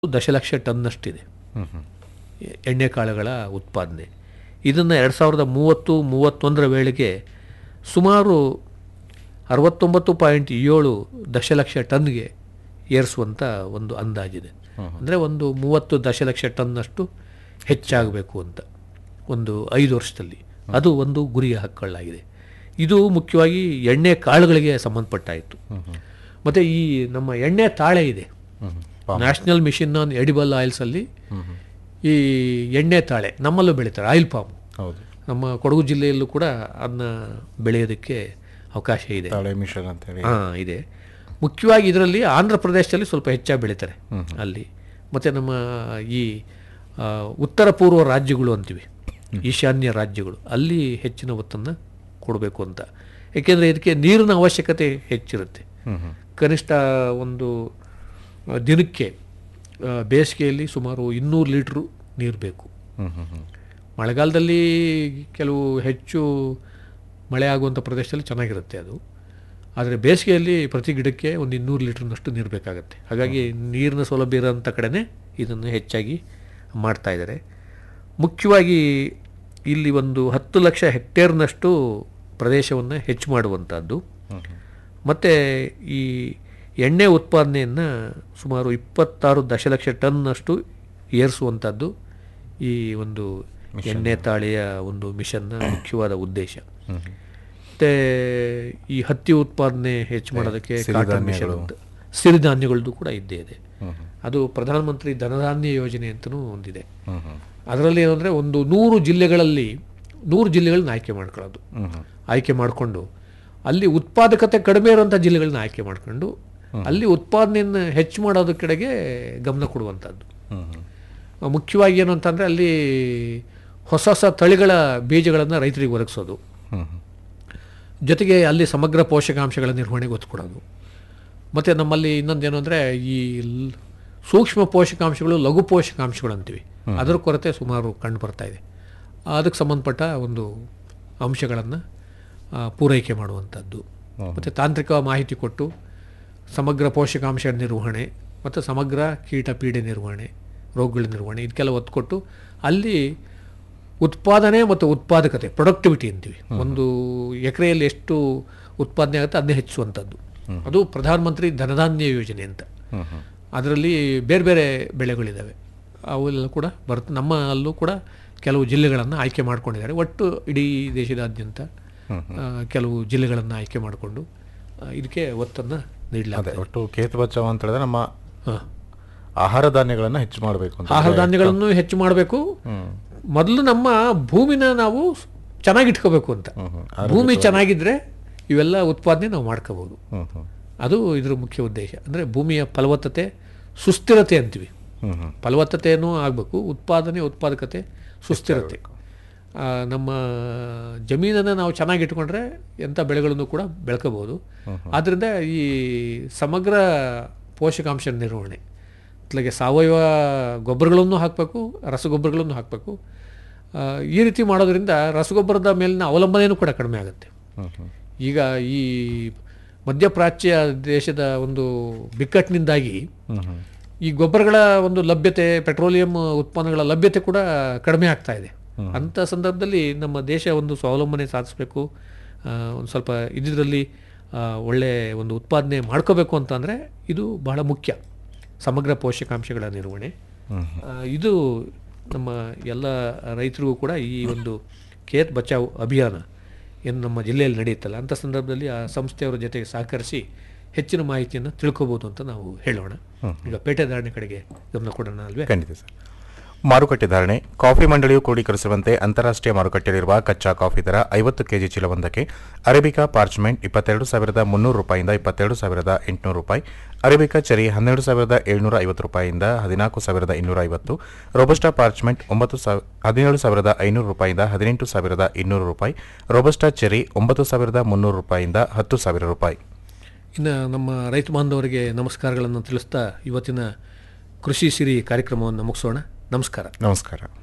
ದಶಲಕ್ಷ ಟನ್ನಷ್ಟಿದೆ ಹ್ಮ್ ಹ್ಮ್ ಎ- ಎಣ್ಣೆಕಾಳುಗಳ ಉತ್ಪಾದನೆ ಇದನ್ನು ಎರಡು ಸಾವಿರದ ಮೂವತ್ತು ಮೂವತ್ತೊಂದರ ವೇಳೆಗೆ ಸುಮಾರು ಅರವತ್ತೊಂಬತ್ತು ಪಾಯಿಂಟ್ ಏಳು ದಶಲಕ್ಷ ಟನ್ಗೆ ಏರಿಸುವಂಥ ಒಂದು ಅಂದಾಜಿದೆ ಅಂದರೆ ಒಂದು ಮೂವತ್ತು ದಶಲಕ್ಷ ಟನ್ನಷ್ಟು ಹೆಚ್ಚಾಗಬೇಕು ಅಂತ ಒಂದು ಐದು ವರ್ಷದಲ್ಲಿ ಅದು ಒಂದು ಗುರಿಯ ಹಕ್ಕಳ್ಳಾಗಿದೆ ಇದು ಮುಖ್ಯವಾಗಿ ಎಣ್ಣೆ ಕಾಳುಗಳಿಗೆ ಸಂಬಂಧಪಟ್ಟಾಯಿತು ಮತ್ತು ಈ ನಮ್ಮ ಎಣ್ಣೆ ತಾಳೆ ಇದೆ ಹ್ಮ್ ಹ್ಮ್ ನ್ಯಾಷನಲ್ ಮಿಷನ್ ಆನ್ ಎಡಿಬಲ್ ಆಯಿಲ್ಸಲ್ಲಿ ಈ ಎಣ್ಣೆ ತಾಳೆ ನಮ್ಮಲ್ಲೂ ಬೆಳೀತಾರೆ ಆಯಿಲ್ ಪಾಮ್ ಹೌದು ನಮ್ಮ ಕೊಡಗು ಜಿಲ್ಲೆಯಲ್ಲೂ ಕೂಡ ಅದನ್ನ ಬೆಳೆಯೋದಕ್ಕೆ ಅವಕಾಶ ಇದೆ ತಾಳೆ ಮಿಷನ್ ಅಂತ ಹೇಳಿ ಹಾಂ ಇದೆ ಮುಖ್ಯವಾಗಿ ಇದರಲ್ಲಿ ಆಂಧ್ರ ಪ್ರದೇಶದಲ್ಲಿ ಸ್ವಲ್ಪ ಹೆಚ್ಚಾಗಿ ಬೆಳೀತಾರೆ ಅಲ್ಲಿ ಮತ್ತು ನಮ್ಮ ಈ ಆ, ಉತ್ತರ ಪೂರ್ವ ರಾಜ್ಯಗಳು ಅಂತೀವಿ ಈಶಾನ್ಯ ರಾಜ್ಯಗಳು ಅಲ್ಲಿ ಹೆಚ್ಚಿನ ಒತ್ತನ್ನು ಕೊಡಬೇಕು ಅಂತ ಏಕೆಂದರೆ ಇದಕ್ಕೆ ನೀರಿನ ಅವಶ್ಯಕತೆ ಹೆಚ್ಚಿರುತ್ತೆ ಹ್ಮ್ ಹ್ಮ್ ಕನಿಷ್ಠ ಒಂದು ಆ, ದಿನಕ್ಕೆ ಆ, ಬೇಸಿಗೆಯಲ್ಲಿ ಸುಮಾರು ಇನ್ನೂರು ಲೀಟ್ರು ನೀರು ಬೇಕು ಹ್ಮ್ ಹ್ಮ್ ಹ್ಮ್ ಮಳೆಗಾಲದಲ್ಲಿ ಕೆಲವು ಹೆಚ್ಚು ಮಳೆ ಆಗುವಂಥ ಪ್ರದೇಶದಲ್ಲಿ ಚೆನ್ನಾಗಿರುತ್ತೆ ಅದು ಆದರೆ ಬೇಸಿಗೆಯಲ್ಲಿ ಪ್ರತಿ ಗಿಡಕ್ಕೆ ಒಂದು ಇನ್ನೂರು ಲೀಟ್ರ್ನಷ್ಟು ನೀರು ಬೇಕಾಗುತ್ತೆ ಹಾಗಾಗಿ ನೀರಿನ ಸೌಲಭ್ಯ ಇರೋಂಥ ಕಡೆನೇ ಇದನ್ನು ಹೆಚ್ಚಾಗಿ ಮಾಡ್ತಾ ಇದ್ದಾರೆ ಮುಖ್ಯವಾಗಿ ಇಲ್ಲಿ ಒಂದು ಹತ್ತು ಲಕ್ಷ ಹೆಕ್ಟೇರ್ನಷ್ಟು ಪ್ರದೇಶವನ್ನು ಹೆಚ್ಚು ಮಾಡುವಂಥದ್ದು ಮತ್ತು ಈ ಎಣ್ಣೆ ಉತ್ಪಾದನೆಯನ್ನು ಸುಮಾರು ಇಪ್ಪತ್ತಾರು ದಶಲಕ್ಷ ಟನ್ನಷ್ಟು ಏರಿಸುವಂಥದ್ದು ಈ ಒಂದು ಎಣ್ಣೆ ತಾಳೆಯ ಒಂದು ಮಿಷನ್ನ ಮುಖ್ಯವಾದ ಉದ್ದೇಶ ಮತ್ತು ಈ ಹತ್ತಿ ಉತ್ಪಾದನೆ ಹೆಚ್ಚು ಮಾಡೋದಕ್ಕೆ ಕಾಟನ್ ಮಿಷನ್ ಅಂತ ಸಿರಿಧಾನ್ಯಗಳದ್ದು ಕೂಡ ಇದ್ದೇ ಇದೆ ಅದು ಪ್ರಧಾನಮಂತ್ರಿ ಧನಧಾನ್ಯ ಯೋಜನೆ ಅಂತಲೂ ಒಂದಿದೆ ಹ್ಮ್ ಹ್ಮ್ ಅದರಲ್ಲಿ ಏನಂದರೆ ಒಂದು ನೂರು ಜಿಲ್ಲೆಗಳಲ್ಲಿ ನೂರು ಜಿಲ್ಲೆಗಳನ್ನ ಆಯ್ಕೆ ಮಾಡ್ಕೊಳ್ಳೋದು ಹ್ಮ್ ಹ್ಮ್ ಆಯ್ಕೆ ಮಾಡಿಕೊಂಡು ಅಲ್ಲಿ ಉತ್ಪಾದಕತೆ ಕಡಿಮೆ ಇರುವಂಥ ಜಿಲ್ಲೆಗಳನ್ನ ಆಯ್ಕೆ ಮಾಡ್ಕೊಂಡು ಅಲ್ಲಿ ಉತ್ಪಾದನೆಯನ್ನು ಹೆಚ್ಚು ಮಾಡೋದ್ರ ಕಡೆಗೆ ಗಮನ ಕೊಡುವಂಥದ್ದು ಹ್ಮ್ ಹ್ಮ್ ಆ, ಮುಖ್ಯವಾಗಿ ಏನು ಅಂತಂದರೆ ಅಲ್ಲಿ ಹೊಸ ಹೊಸ ತಳಿಗಳ ಬೀಜಗಳನ್ನು ರೈತರಿಗೆ ಒದಗಿಸೋದು ಹ್ಮ್ ಹ್ಮ್ ಜೊತೆಗೆ ಅಲ್ಲಿ ಸಮಗ್ರ ಪೋಷಕಾಂಶಗಳ ನಿರ್ವಹಣೆಗೆ ಒತ್ತು ಕೊಡೋದು ಮತ್ತು ನಮ್ಮಲ್ಲಿ ಇನ್ನೊಂದೇನು ಅಂದರೆ ಈ ಲ್- ಸೂಕ್ಷ್ಮ ಪೋಷಕಾಂಶಗಳು ಲಘು ಪೋಷಕಾಂಶಗಳು ಅಂತೀವಿ ಅದರ ಕೊರತೆ ಸುಮಾರು ಕಂಡು ಬರ್ತಾ ಇದೆ ಅದಕ್ಕೆ ಸಂಬಂಧಪಟ್ಟ ಒಂದು ಅಂಶಗಳನ್ನು ಪೂರೈಕೆ ಮಾಡುವಂಥದ್ದು ಮತ್ತು ತಾಂತ್ರಿಕ ಮಾಹಿತಿ ಕೊಟ್ಟು ಸಮಗ್ರ ಪೋಷಕಾಂಶ ನಿರ್ವಹಣೆ ಮತ್ತು ಸಮಗ್ರ ಕೀಟ ಪೀಡೆ ನಿರ್ವಹಣೆ ರೋಗಗಳ ನಿರ್ವಹಣೆ ಇದಕ್ಕೆಲ್ಲ ಒತ್ತು ಕೊಟ್ಟು ಅಲ್ಲಿ ಉತ್ಪಾದನೆ ಮತ್ತು ಉತ್ಪಾದಕತೆ ಪ್ರೊಡಕ್ಟಿವಿಟಿ ಅಂತೀವಿ ಒಂದು ಎಕರೆಯಲ್ಲಿ ಎಷ್ಟು ಉತ್ಪಾದನೆ ಆಗುತ್ತೆ ಅದನ್ನೇ ಹೆಚ್ಚಿಸುವಂಥದ್ದು ಅದು ಪ್ರಧಾನಮಂತ್ರಿ ಧನಧಾನ್ಯ ಯೋಜನೆ ಅಂತ ಹ್ಮ್ ಹ್ಮ್ ಅದರಲ್ಲಿ ಬೇರೆ ಬೇರೆ ಬೆಳೆಗಳಿದ್ದಾವೆ ಅವೆಲ್ಲ ಕೂಡ ಬರುತ್ತೆ ನಮ್ಮ ಅಲ್ಲೂ ಕೂಡ ಕೆಲವು ಜಿಲ್ಲೆಗಳನ್ನು ಆಯ್ಕೆ ಮಾಡ್ಕೊಂಡಿದ್ದಾರೆ ಒಟ್ಟು ಇಡೀ ದೇಶದಾದ್ಯಂತ ಆ, ಕೆಲವು ಜಿಲ್ಲೆಗಳನ್ನು ಆಯ್ಕೆ ಮಾಡಿಕೊಂಡು ಆ, ಇದಕ್ಕೆ ಒತ್ತನ್ನು ಅದೇ ನೀಡಲಾಗಿದೆ ಒಟ್ಟು ಕೇತ್ ಬಚಾವ್ ಅಂತ ಹೇಳಿದ್ರೆ ನಮ್ಮ ಹಾಂ ಆಹಾರ ಧಾನ್ಯಗಳನ್ನ ಹೆಚ್ಚು ಮಾಡಬೇಕು ಅಂತ ಆಹಾರ ಧಾನ್ಯಗಳನ್ನು ಹೆಚ್ಚು ಮಾಡಬೇಕು ಹ್ಮ್ ಮೊದಲು ನಮ್ಮ ಭೂಮಿನ ನಾವು ಚೆನ್ನಾಗಿ ಇಟ್ಕೋಬೇಕು ಅಂತ ಹ್ಮ್ ಹ್ಮ್ ಭೂಮಿ ಚೆನ್ನಾಗಿದ್ದರೆ ಇವೆಲ್ಲ ಉತ್ಪಾದನೆ ನಾವು ಮಾಡ್ಕೋಬೋದು ಹ್ಮ್ ಹ್ಮ್ ಅದು ಇದರ ಮುಖ್ಯ ಉದ್ದೇಶ ಅಂದರೆ ಭೂಮಿಯ ಫಲವತ್ತತೆ ಸುಸ್ಥಿರತೆ ಅಂತೀವಿ ಹ್ಮ್ ಹ್ಮ್ ಫಲವತ್ತತೆಯೂ ಆಗಬೇಕು ಉತ್ಪಾದನೆ ಉತ್ಪಾದಕತೆ ಸುಸ್ಥಿರತೆ ಆ, ನಮ್ಮ ಜಮೀನನ್ನು ನಾವು ಚೆನ್ನಾಗಿ ಇಟ್ಕೊಂಡ್ರೆ ಎಂಥ ಬೆಳೆಗಳನ್ನು ಕೂಡ ಬೆಳ್ಕೋಬೋದು ಆದ್ದರಿಂದ ಈ ಸಮಗ್ರ ಪೋಷಕಾಂಶ ನಿರ್ವಹಣೆ ಅತ್ಲಾಗೆ ಸಾವಯವ ಗೊಬ್ಬರಗಳನ್ನು ಹಾಕಬೇಕು ರಸಗೊಬ್ಬರಗಳನ್ನು ಹಾಕಬೇಕು ಆ, ಈ ರೀತಿ ಮಾಡೋದ್ರಿಂದ ರಸಗೊಬ್ಬರದ ಮೇಲಿನ ಅವಲಂಬನೆಯೂ ಕೂಡ ಕಡಿಮೆ ಆಗುತ್ತೆ ಹ್ಮ್ ಹ್ಮ್ ಈಗ ಈ ಮಧ್ಯಪ್ರಾಚ್ಯ ದೇಶದ ಒಂದು ಬಿಕ್ಕಟ್ಟಿನಿಂದಾಗಿ ಹ್ಮ್ ಹ್ಮ್ ಈ ಗೊಬ್ಬರಗಳ ಒಂದು ಲಭ್ಯತೆ ಪೆಟ್ರೋಲಿಯಂ ಉತ್ಪನ್ನಗಳ ಲಭ್ಯತೆ ಕೂಡ ಕಡಿಮೆ ಆಗ್ತಾ ಇದೆ ಅಂಥ ಸಂದರ್ಭದಲ್ಲಿ ನಮ್ಮ ದೇಶ ಒಂದು ಸ್ವಾವಲಂಬನೆ ಸಾಧಿಸಬೇಕು ಒಂದು ಸ್ವಲ್ಪ ಇದರಲ್ಲಿ ಒಳ್ಳೆ ಒಂದು ಉತ್ಪಾದನೆ ಮಾಡ್ಕೋಬೇಕು ಅಂತಂದರೆ ಇದು ಬಹಳ ಮುಖ್ಯ ಸಮಗ್ರ ಪೋಷಕಾಂಶಗಳ ನಿರ್ವಹಣೆ ಹ್ಮ್ ಆ, ಇದು ನಮ್ಮ ಎಲ್ಲ ರೈತರಿಗೂ ಕೂಡ ಈ ಒಂದು ಖೇತ್ ಬಚಾವ್ ಅಭಿಯಾನ ಏನು ನಮ್ಮ ಜಿಲ್ಲೆಯಲ್ಲಿ ನಡೆಯುತ್ತಲ್ಲ ಅಂಥ ಸಂದರ್ಭದಲ್ಲಿ ಆ ಸಂಸ್ಥೆಯವರ ಜೊತೆಗೆ ಸಹಕರಿಸಿ ಹೆಚ್ಚಿನ ಮಾಹಿತಿಯನ್ನು ತಿಳ್ಕೊಬೋದು ಅಂತ ನಾವು ಹೇಳೋಣ ಈಗ ಪೇಟೆ ಧಾರಣೆ ಕಡೆಗೆ ಗಮನ ಕೊಡೋಣ ಅಲ್ವೇ ಖಂಡಿತ ಸರ್ ಮಾರುಕಟ್ಟೆ ಧಾರಣೆ ಕಾಫಿ ಮಂಡಳಿಯು ಕ್ರೋಢೀಕರಿಸುವಂತೆ ಅಂತಾರಾಷ್ಟ್ರೀಯ ಮಾರುಕಟ್ಟೆಯಲ್ಲಿರುವ ಕಚ್ಚಾ ಕಾಫಿ ದರ ಐವತ್ತು ಕೆಜಿ ಚೀಲವೊಂದಕ್ಕೆ ಅರೇಬಿಕಾ ಪಾರ್ಚ್ಮೆಂಟ್ ಇಪ್ಪತ್ತೆರಡು ಸಾವಿರದ ಮುನ್ನೂರು ರೂಪಾಯಿಂದ ಇಪ್ಪತ್ತೆರಡು ಸಾವಿರದ ಎಂಟುನೂರು ರೂಪಾಯಿ ಅರೇಬಿಕಾ ಚೆರಿ ಹನ್ನೆರಡು ಸಾವಿರದ ಏಳ್ನೂರ ಐವತ್ತು ರೂಪಾಯಿಯಿಂದ ಹದಿನಾಲ್ಕು ಸಾವಿರದ ಇನ್ನೂರ ಐವತ್ತು ರೋಬಸ್ಟಾ ಪಾರ್ಚ್ಮೆಂಟ್ ಒಂಬತ್ತು ಸಾವಿರ ಹದಿನೇಳು ಸಾವಿರದ ಐನೂರು ರೂಪಾಯಿಯಿಂದ ಹದಿನೆಂಟು ಸಾವಿರದ ಇನ್ನೂರು ರೂಪಾಯಿ ರೋಬಸ್ಟಾ ಚೆರಿ ಒಂಬತ್ತು ಸಾವಿರದ ಮುನ್ನೂರು ರೂಪಾಯಿಯಿಂದ ಹತ್ತು ಸಾವಿರ ರೂಪಾಯಿ ಇನ್ನು ನಮ್ಮ ರೈತ ಬಾಂಧವರಿಗೆ ನಮಸ್ಕಾರಗಳನ್ನು ತಿಳಿಸ್ತಾ ಇವತ್ತಿನ ಕೃಷಿ ಸಿರಿ ಕಾರ್ಯಕ್ರಮವನ್ನು ಮುಗಿಸೋಣ ನಮಸ್ಕಾರ ನಮಸ್ಕಾರ